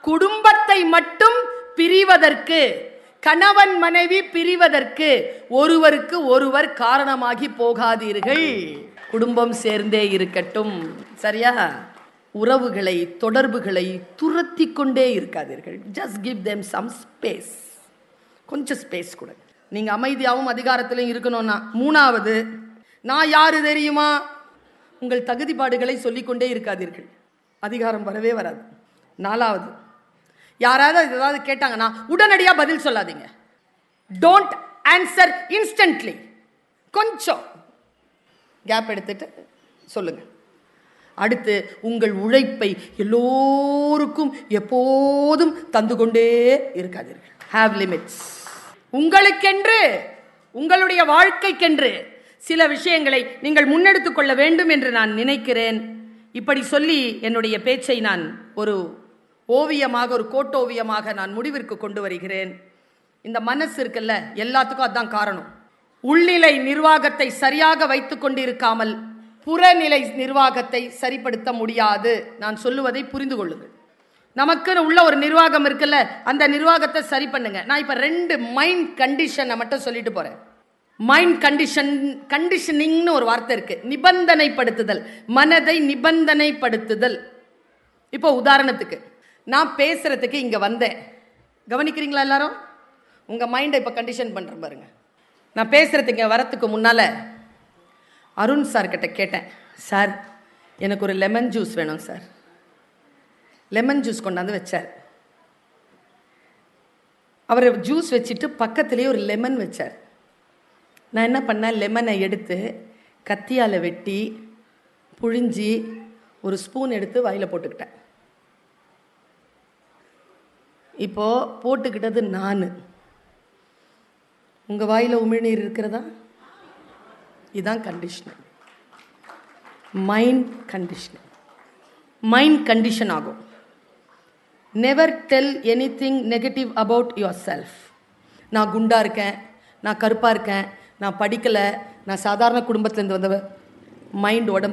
குடும்பத்தை மட்டும் பிரிவதற்கு கணவன் மனைவி பிரிவதற்கு ஒருவருக்கு ஒருவர் காரணமாகி போகாதீர்கள் குடும்பம் சேர்ந்தே இருக்கட்டும் சரியா உறவுகளை தொடர்புகளை துரத்தி கொண்டே இருக்காதீர்கள் just give them some space கொஞ்சம் ஸ்பேஸ் கொடுங்க நீங்க அமைதியாகவும் அதிகாரத்திலும் இருக்கணும்னா மூணாவது நான் யாரு தெரியுமா உங்கள் தகுதிப்பாடுகளை சொல்லிக்கொண்டே இருக்காதீர்கள் அதிகாரம் வரவே வராது நாலாவது யாராவது ஏதாவது கேட்டாங்கன்னா உடனடியா பதில் சொல்லாதீங்க டோன்ட் ஆன்சர் இன்ஸ்டன்ட்லி கொஞ்சம் கேப் எடுத்துட்டு சொல்லுங்க அடுத்து உங்கள் உழைப்பை எல்லோருக்கும் எப்போதும் தந்து கொண்டே இருக்காதீர்கள் ஹாவ் லிமிட்ஸ் உங்களுக்கென்று உங்களுடைய வாழ்க்கைக்கென்று சில விஷயங்களை நீங்கள் முன்னெடுத்துக் கொள்ள வேண்டும் என்று நான் நினைக்கிறேன் இப்படி சொல்லி என்னுடைய பேச்சை நான் ஒரு ஓவியமாக ஒரு கோட்டோவியமாக நான் முடிவிற்கு கொண்டு வருகிறேன் இந்த மனசு இருக்குல்ல எல்லாத்துக்கும் அதான் காரணம் உள்நிலை நிர்வாகத்தை சரியாக வைத்துக் கொண்டிருக்காமல் புறநிலை நிர்வாகத்தை சரிப்படுத்த முடியாது நான் சொல்லுவதை புரிந்து கொள்ளுங்கள் நமக்குன்னு உள்ள ஒரு நிர்வாகம் இருக்குல்ல அந்த நிர்வாகத்தை சரி பண்ணுங்க நான் இப்ப ரெண்டு மைண்ட் கண்டிஷனை மட்டும் சொல்லிட்டு போறேன் மைண்ட் கண்டிஷன் கண்டிஷனிங்னு ஒரு வார்த்தை இருக்கு நிபந்தனைப்படுத்துதல் மனதை நிபந்தனைப்படுத்துதல் இப்போ உதாரணத்துக்கு நான் பேசுறதுக்கு இங்க வந்தேன் கவனிக்கிறீங்களா எல்லாரும் உங்க மைண்டை இப்ப கண்டிஷன் பண்றேன் பாருங்க நான் பேசுறதுக்கு இங்க வரத்துக்கு முன்னால அருண் சார் கிட்ட கேட்டேன் சார் எனக்கு ஒரு லெமன் ஜூஸ் வேணும் சார் லெமன் ஜூஸ் கொண்டாந்து வச்சார் அவர் ஜூஸ் வச்சுட்டு பக்கத்துலேயே ஒரு லெமன் வச்சார் நான் என்ன பண்ணேன் லெமனை எடுத்து கத்தியால் வெட்டி புழிஞ்சி ஒரு ஸ்பூன் எடுத்து வாயில் போட்டுக்கிட்டேன் இப்போ போட்டுக்கிட்டது நான் உங்கள் வாயில் உமிழ்நீர் இருக்கிறதா இதுதான் condition mind condition mind condition ஆகும் never tell anything negative about yourself நான் குண்டா இருக்கேன் நான் கருப்பாக இருக்கேன் நான் படிக்கலை நான் சாதாரண குடும்பத்துலேருந்து வந்தவ மைண்ட் உடம்பு